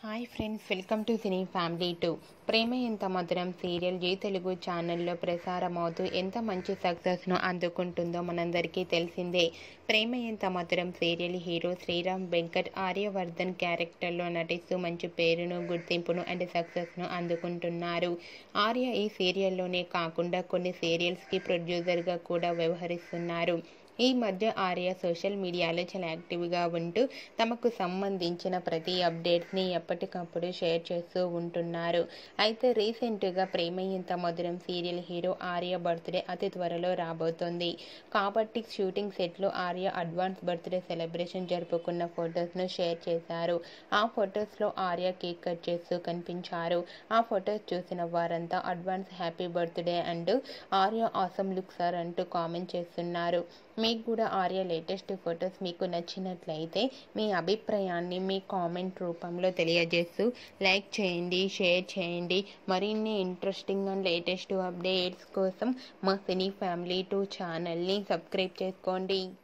hi friends welcome to cine family two Prema Entha Madhuram serial G Telugu ఛానల్లో ప్రసారమవుతూ ఎంత మంచి సక్సెస్ను అందుకుంటుందో మనందరికీ తెలిసిందే ప్రేమ ఎంత మధురం సీరియల్ హీరో శ్రీరామ్ వెంకట్ ఆర్యవర్ధన్ క్యారెక్టర్లో నటిస్తూ మంచి పేరును గుర్తింపును అండ్ సక్సెస్ను అందుకుంటున్నారు ఆర్య ఈ సీరియల్లోనే కాకుండా కొన్ని సీరియల్స్కి ప్రొడ్యూసర్గా కూడా వ్యవహరిస్తున్నారు ఈ మధ్య ఆర్య సోషల్ మీడియాలో చాలా యాక్టివ్గా ఉంటూ తమకు సంబంధించిన ప్రతి అప్డేట్స్ని ఎప్పటికప్పుడు షేర్ చేస్తూ ఉంటున్నారు అయితే రీసెంట్గా ప్రేమ ఇంత మధురం సీరియల్ హీరో ఆర్య బర్త్డే అతి త్వరలో రాబోతోంది కాబట్టి షూటింగ్ సెట్లో ఆర్య అడ్వాన్స్ బర్త్డే సెలబ్రేషన్ జరుపుకున్న ఫొటోస్ను షేర్ చేశారు ఆ ఫొటోస్లో ఆర్య కేక్ కట్ చేస్తూ కనిపించారు ఆ ఫొటోస్ చూసిన వారంతా advance happy birthday and Arya awesome look sir అంటూ కామెంట్ చేస్తున్నారు మీకు కూడా ఆర్య లేటెస్ట్ ఫొటోస్ మీకు నచ్చినట్లయితే మీ అభిప్రాయాన్ని మీ కామెంట్ రూపంలో తెలియజేస్తూ లైక్ చేయండి షేర్ చేయండి మరిన్ని ఇంట్రెస్టింగ్ అండ్ లేటెస్ట్ అప్డేట్స్ కోసం మా సినీ ఫ్యామిలీ టూ ఛానల్ని సబ్స్క్రైబ్ చేసుకోండి